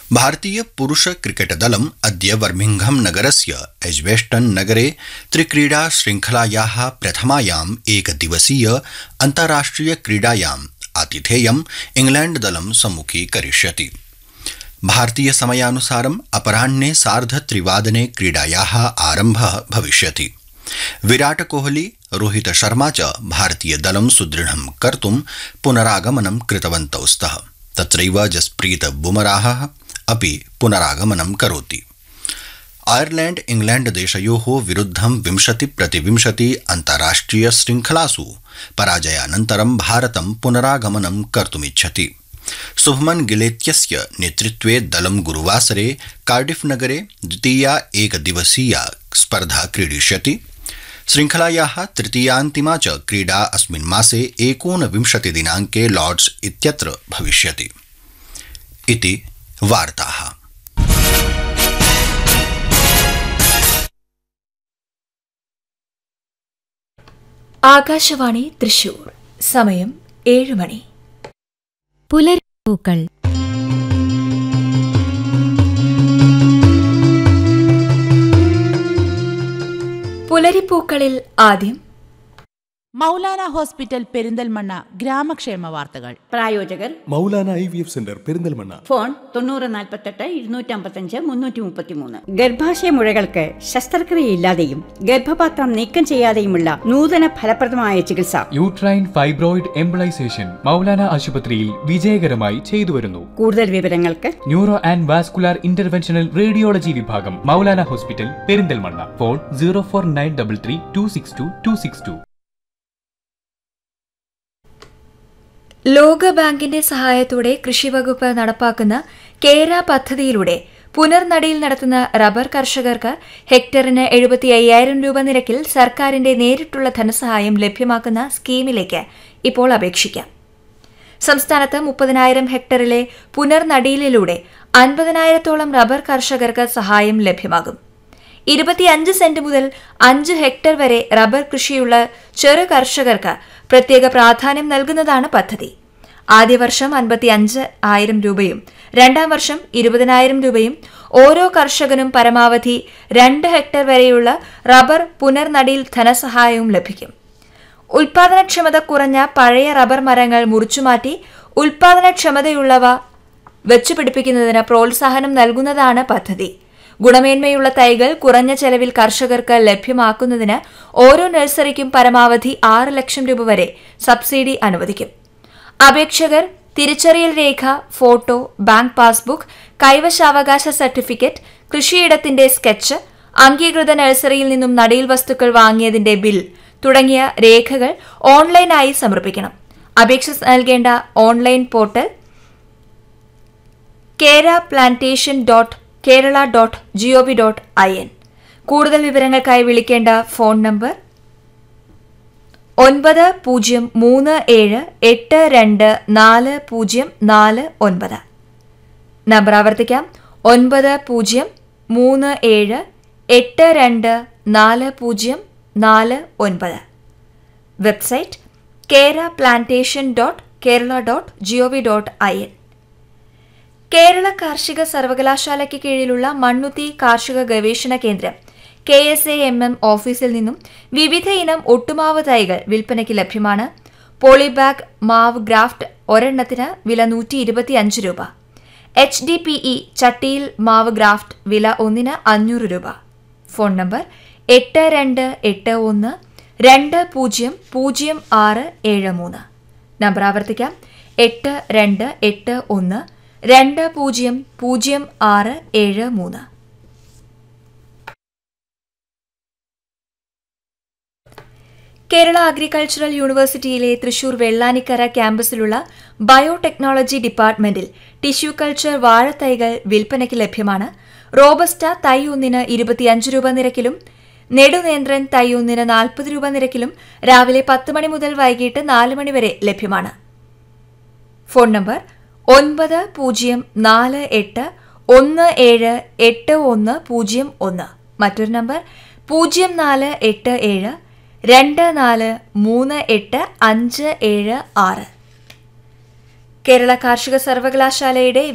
भारतीय पुरुष क्रिकेट दलम् अद्य बर्मिंघम नगरस्य एज्वेस्टन नगरे त्रिक्रीडा श्रृंखलायाः प्रथमायाम् एकदिवसीय अन्ताराष्ट्रिय क्रीडायाम् आतिथेयम् इंग्लैण्ड दलं सम्मुखीकरिष्यति भारतीय समयानुसारम् अपराह्ने सार्ध त्रिवादने क्रीडायाः आरम्भः भविष्यति विराट कोहली रोहित शर्मा च भारतीय दलं सुदृढं कर्तुं पुनरागमनं कृतवन्तौ स्तः तत्रैव जसप्रीत बुमराह अपि पुनरागमनं करोति आयरलैण्ड इंग्लैण्ड देशयोः विरुद्धं विंशति प्रतिविंशति अन्ताराष्ट्रिय श्रृंखलासु पराजयानन्तरं भारतं पुनरागमनं कर्तुमिच्छति शुभमन गिलेत्यस्य नेतृत्वे दलं गुरुवासरे कार्डिफ नगरे द्वितीया एकदिवसीया स्पर्धा क्रीडिष्यति श्रृंखलायाः तृतीयान्तिमा च क्रीडा अस्मिन् मासे एकोनविंशति दिनाङ्के लॉर्ड्स इत्यत्र भविष्यति इति वार्ताः ആകാശവാണി തൃശൂർ സമയം ഏഴ് മണി പുലർപ്പൂക്കൾ പുലരിപ്പൂക്കളിൽ ആദ്യം മൗലാന ഹോസ്പിറ്റൽ പെരിന്തൽമണ്ണ ഗ്രാമക്ഷേമ വാർത്തകൾ പ്രായോജകർ Maulana I V F centre Perinthalmanna phone തൊണ്ണൂറ് നാൽപ്പത്തെട്ട് ഇരുന്നൂറ്റമ്പത്തഞ്ച് മുന്നൂറ്റി മുപ്പത്തിമൂന്ന് ഗർഭാശയ മുഴകൾക്ക് ശസ്ത്രക്രിയയില്ലാതെയും ഗർഭപാത്രം നീക്കം ചെയ്യാതെയുമുള്ള നൂതന ഫലപ്രദമായ ചികിത്സ യൂട്രൈൻ ഫൈബ്രോയിഡ് എംബിളൈസേഷൻ മൗലാന ആശുപത്രിയിൽ വിജയകരമായി ചെയ്തുവരുന്നു കൂടുതൽ വിവരങ്ങൾക്ക് neuro and vascular interventional radiology വിഭാഗം Maulana hospital Perinthalmanna phone zero four nine double three two six two two six two ലോകബാങ്കിന്റെ സഹായത്തോടെ കൃഷിവകുപ്പ് നടപ്പാക്കുന്ന കേര പദ്ധതിയിലൂടെ പുനർനടിയിൽ നടത്തുന്ന റബ്ബർ കർഷകർക്ക് ഹെക്ടറിന് എഴുപത്തി അയ്യായിരം രൂപ നിരക്കിൽ സർക്കാരിന്റെ നേരിട്ടുള്ള ധനസഹായം ലഭ്യമാക്കുന്ന സ്കീമിലേക്ക് ഇപ്പോൾ അപേക്ഷിക്കാം സംസ്ഥാനത്ത് മുപ്പതിനായിരം ഹെക്ടറിലെ പുനർനടിയിലൂടെ അൻപതിനായിരത്തോളം റബ്ബർ കർഷകർക്ക് സഹായം ലഭ്യമാകും ഇരുപത്തിയഞ്ച് സെന്റ് മുതൽ അഞ്ച് ഹെക്ടർ വരെ റബ്ബർ കൃഷിയുള്ള ചെറു കർഷകർക്ക് പ്രത്യേക പ്രാധാന്യം നൽകുന്നതാണ് പദ്ധതി ആദ്യ വർഷം അൻപത്തിയഞ്ച് ആയിരം രൂപയും രണ്ടാം വർഷം ഇരുപതിനായിരം രൂപയും ഓരോ കർഷകനും പരമാവധി രണ്ട് ഹെക്ടർ വരെയുള്ള റബ്ബർ പുനർനടിയിൽ ധനസഹായവും ലഭിക്കും ഉൽപാദനക്ഷമത കുറഞ്ഞ പഴയ റബ്ബർ മരങ്ങൾ മുറിച്ചുമാറ്റി ഉൽപാദനക്ഷമതയുള്ളവ വെച്ചുപിടിപ്പിക്കുന്നതിന് പ്രോത്സാഹനം നൽകുന്നതാണ് പദ്ധതി ഗുണമേന്മയുള്ള തൈകൾ കുറഞ്ഞ ചെലവിൽ കർഷകർക്ക് ലഭ്യമാക്കുന്നതിന് ഓരോ നഴ്സറിക്കും പരമാവധി ആറ് ലക്ഷം രൂപ വരെ സബ്സിഡി അനുവദിക്കും അപേക്ഷകർ തിരിച്ചറിയൽ രേഖ ഫോട്ടോ ബാങ്ക് പാസ്ബുക്ക് കൈവശാവകാശ സർട്ടിഫിക്കറ്റ് കൃഷിയിടത്തിന്റെ സ്കെച്ച് അംഗീകൃത നഴ്സറിയിൽ നിന്നും നടീൽ വസ്തുക്കൾ വാങ്ങിയതിന്റെ ബിൽ തുടങ്ങിയ രേഖകൾ ഓൺലൈനായി സമർപ്പിക്കണം അപേക്ഷ നൽകേണ്ട online portal Kera plantation dot Kerala dot G O V dot I N കൂടുതൽ വിവരങ്ങൾക്കായി വിളിക്കേണ്ട ഫോൺ നമ്പർ ഒൻപത് പൂജ്യം മൂന്ന് ഏഴ് എട്ട് രണ്ട് നാല് പൂജ്യം നാല് ഒൻപത് നമ്പർ ആവർത്തിക്കാം ഒൻപത് പൂജ്യം മൂന്ന് ഏഴ് എട്ട് രണ്ട് നാല് പൂജ്യം നാല് ഒൻപത് website Kera plantation dot Kerala dot G O V dot I N Kerala കാർഷിക സർവകലാശാലയ്ക്ക് കീഴിലുള്ള മണ്ണുത്തി കാർഷിക ഗവേഷണ കേന്ദ്രം K S A M M ഓഫീസിൽ നിന്നും വിവിധ ഇനം ഒട്ടുമാവ് തൈകൾ വിൽപ്പനയ്ക്ക് ലഭ്യമാണ് പോളിബാഗ് മാവ് ഗ്രാഫ്റ്റ് ഒരെണ്ണത്തിന് വില നൂറ്റി ഇരുപത്തിയഞ്ച് രൂപ എച്ച് ഡി പി ഇ ചട്ടിയിൽ മാവ് ഗ്രാഫ്റ്റ് വില ഒന്നിന് അഞ്ഞൂറ് രൂപ ഫോൺ നമ്പർ എട്ട് രണ്ട് എട്ട് ഒന്ന് രണ്ട് പൂജ്യം പൂജ്യം ആറ് ഏഴ് മൂന്ന് നമ്പർ ആവർത്തിക്കാം എട്ട് രണ്ട് എട്ട് ഒന്ന് രണ്ട് പൂജ്യം പൂജ്യം ആറ് ഏഴ് മൂന്ന് കേരള അഗ്രികൾച്ചറൽ യൂണിവേഴ്സിറ്റിയിലെ തൃശൂർ വെള്ളാനിക്കര ക്യാമ്പസിലുള്ള ബയോടെക്നോളജി ഡിപ്പാർട്ട്മെന്റിൽ ടിഷ്യൂ കൾച്ചർ വാഴത്തൈകൾ വിൽപ്പനയ്ക്ക് ലഭ്യമാണ് റോബസ്റ്റ തൈ ഒന്നിന് ഇരുപത്തിയഞ്ച് രൂപ നിരക്കിലും നെടുനേന്ത്രൻ തൈ ഒന്നിന് നാൽപ്പത് രൂപ നിരക്കിലും രാവിലെ പത്ത് മണി മുതൽ വൈകിട്ട് നാല് മണി വരെ ലഭ്യമാണ് ഫോൺ നമ്പർ ഒൻപത് പൂജ്യം നാല് എട്ട് ഒന്ന് ഏഴ് എട്ട് ഒന്ന് പൂജ്യം ഒന്ന് മറ്റൊരു നമ്പർ പൂജ്യം നാല് എട്ട് ഏഴ് രണ്ട് നാല് മൂന്ന് എട്ട് അഞ്ച് ഏഴ് ആറ് കേരള കാർഷിക സർവകലാശാലയുടെ